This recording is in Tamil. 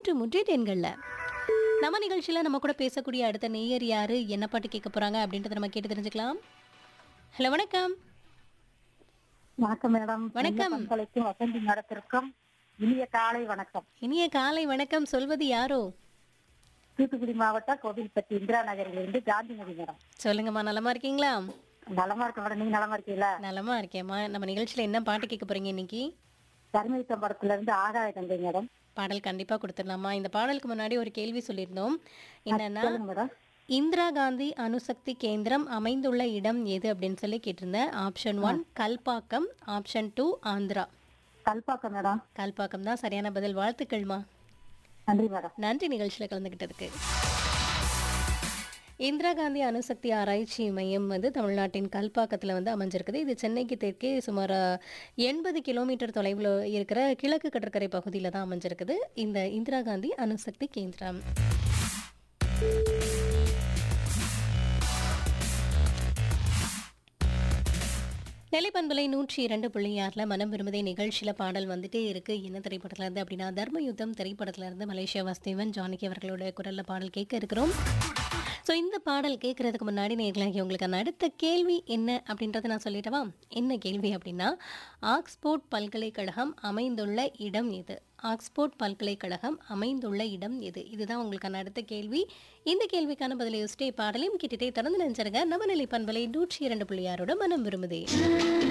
நூற்று முற்றிட்டு எண்கள்ல நம்ம நிகழ்ச்சியில நம்ம கூட பேசக்கூடிய அடுத்த நேயர் யாரு என்ன பாட்டு கேட்க போறாங்க அப்படின்றத நம்ம கேட்டு தெரிஞ்சுக்கலாம் ஹலோ வணக்கம் வணக்கம் மேடம் வணக்கம். பண்பலைக்கும் வசந்தி மேடத்திற்கும் இனிய காலை வணக்கம் இனிய காலை வணக்கம் சொல்வது யாரோ தூத்துக்குடி மாவட்டம் கோவில்பட்டி இந்திரா நகரிலிருந்து காந்திமதி மேடம் சொல்லுங்கம்மா நலமா இருக்கீங்களா நலமா இருக்க மேடம் நீங்க நலமா இருக்கீங்களா நலமா இருக்கேம்மா நம்ம நிகழ்ச்சியில என்ன பாட்டு கேட்க போறீங்க இன்னைக்கு தர்மயுத்தம் படத்துல இருந்து ஆகாய தந்தை மேடம் பாடல் கண்டிப்பா கொடுத்துடலாமா இந்த பாடலுக்கு முன்னாடி ஒரு கேள்வி சொல்லியிருந்தோம் என்னன்னா சொல்லுங்க மேடம் இந்திரா காந்தி அணுசக்தி கேந்திரம் அமைந்துள்ள இடம் எது அப்படின்னு சொல்லி கேட்டிருந்தேன் option one Kalpakkam option two Andhra Kalpakkam madam Kalpakkam தான் சரியான பதில் வாழ்த்துக்கள்மா நன்றி மேடம் நன்றி நிகழ்ச்சியில் கலந்துக்கிட்டதுக்கு இந்திரா காந்தி அணுசக்தி ஆராய்ச்சி மையம் வந்து தமிழ்நாட்டின் கல்பாக்கத்தில் வந்து அமைஞ்சிருக்குது இது சென்னைக்கு தெற்கே சுமார் எண்பது கிலோமீட்டர் தொலைவில் இருக்கிற கிழக்கு கடற்கரை பகுதியில் தான் அமைஞ்சிருக்குது இந்த இந்திரா காந்தி அணுசக்தி கேந்திரம் நிலைப்பண்பலை நூற்றி இரண்டு புள்ளி ஆறில் மனம் விரும்புதே நிகழ்ச்சியில் பாடல் வந்துட்டே இருக்கு என்ன திரைப்படத்துல இருந்து அப்படின்னா தர்ம யுத்தம் திரைப்படத்துல இருந்து மலேசியா வாஸ்தேவன் ஜானகி அவர்களோட குரல்ல பாடல் கேட்க இருக்கிறோம் ஸோ இந்த பாடல் கேட்கறதுக்கு முன்னாடி நேர்களாகி உங்களுக்கு அடுத்த கேள்வி என்ன அப்படின்றத நான் சொல்லிட்டவா என்ன கேள்வி அப்படின்னா ஆக்ஸ்போர்ட் பல்கலைக்கழகம் அமைந்துள்ள இடம் எது ஆக்ஸ்போர்ட் பல்கலைக்கழகம் அமைந்துள்ள இடம் எது இதுதான் உங்களுக்கான அடுத்த கேள்வி இந்த கேள்விக்கான பதிலை யோசிச்சே பாடலையும் கேட்டுட்டே தொடர்ந்து நினைச்சிருங்க நவநிலை பண்பலை நூற்றி இரண்டு புள்ளி ஆறோட மனம் விரும்புதே